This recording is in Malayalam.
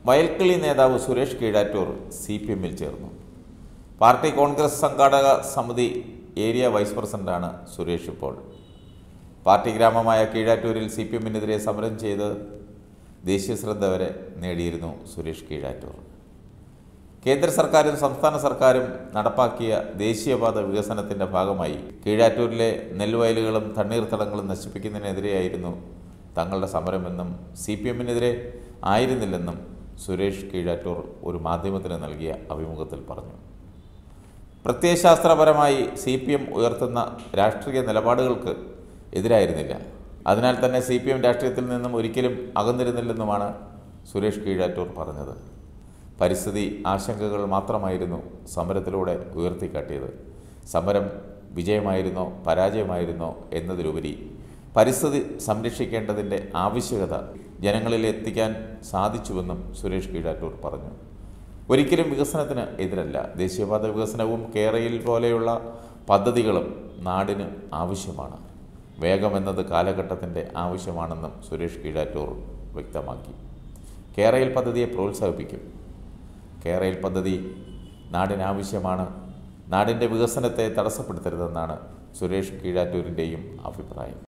വയൽക്കിളി നേതാവ് സുരേഷ് കീഴാറ്റൂർ സി പി എമ്മിൽ ചേർന്നു പാർട്ടി കോൺഗ്രസ് സംഘാടക സമിതി ഏരിയ വൈസ് പ്രസിഡന്റാണ് സുരേഷ് ഇപ്പോൾ പാർട്ടി ഗ്രാമമായ കീഴാറ്റൂരിൽ സി പി എമ്മിനെതിരെ സമരം ചെയ്ത് ദേശീയ ശ്രദ്ധ വരെ നേടിയിരുന്നു സുരേഷ് കീഴാറ്റൂർ കേന്ദ്ര സർക്കാരും സംസ്ഥാന സർക്കാരും നടപ്പാക്കിയ ദേശീയപാത വികസനത്തിന്റെ ഭാഗമായി കീഴാറ്റൂരിലെ നെൽവയലുകളും തണ്ണീർത്തടങ്ങളും നശിപ്പിക്കുന്നതിനെതിരെയായിരുന്നു തങ്ങളുടെ സമരമെന്നും സി പി എമ്മിനെതിരെ ആയിരുന്നില്ലെന്നും സുരേഷ് കീഴാറ്റൂർ ഒരു മാധ്യമത്തിന് നൽകിയ അഭിമുഖത്തിൽ പറഞ്ഞു പ്രത്യയശാസ്ത്രപരമായി സി പി എം ഉയർത്തുന്ന രാഷ്ട്രീയ നിലപാടുകൾക്ക് എതിരായിരുന്നില്ല അതിനാൽ തന്നെ സി പി എം രാഷ്ട്രീയത്തിൽ നിന്നും ഒരിക്കലും അകന്നിരുന്നില്ലെന്നുമാണ് സുരേഷ് കീഴാറ്റൂർ പറഞ്ഞത് പരിസ്ഥിതി ആശങ്കകൾ മാത്രമായിരുന്നു സമരത്തിലൂടെ ഉയർത്തിക്കാട്ടിയത് സമരം വിജയമായിരുന്നോ പരാജയമായിരുന്നോ എന്നതിലുപരി പരിസ്ഥിതി സംരക്ഷിക്കേണ്ടതിൻ്റെ ആവശ്യകത ജനങ്ങളിൽ എത്തിക്കാൻ സാധിച്ചുവെന്നും സുരേഷ് കീഴാറ്റൂർ പറഞ്ഞു ഒരിക്കലും വികസനത്തിന് എതിരല്ല ദേശീയപാത വികസനവും കേരയിൽ പോലെയുള്ള പദ്ധതികളും നാടിന് ആവശ്യമാണ് വേഗമെന്നത് കാലഘട്ടത്തിൻ്റെ ആവശ്യമാണെന്നും സുരേഷ് കീഴാറ്റൂർ വ്യക്തമാക്കി കേരയിൽ പദ്ധതിയെ പ്രോത്സാഹിപ്പിക്കും കേരയിൽ പദ്ധതി നാടിനാവശ്യമാണ് നാടിൻ്റെ വികസനത്തെ തടസ്സപ്പെടുത്തരുതെന്നാണ് സുരേഷ് കീഴാറ്റൂരിൻ്റെയും അഭിപ്രായം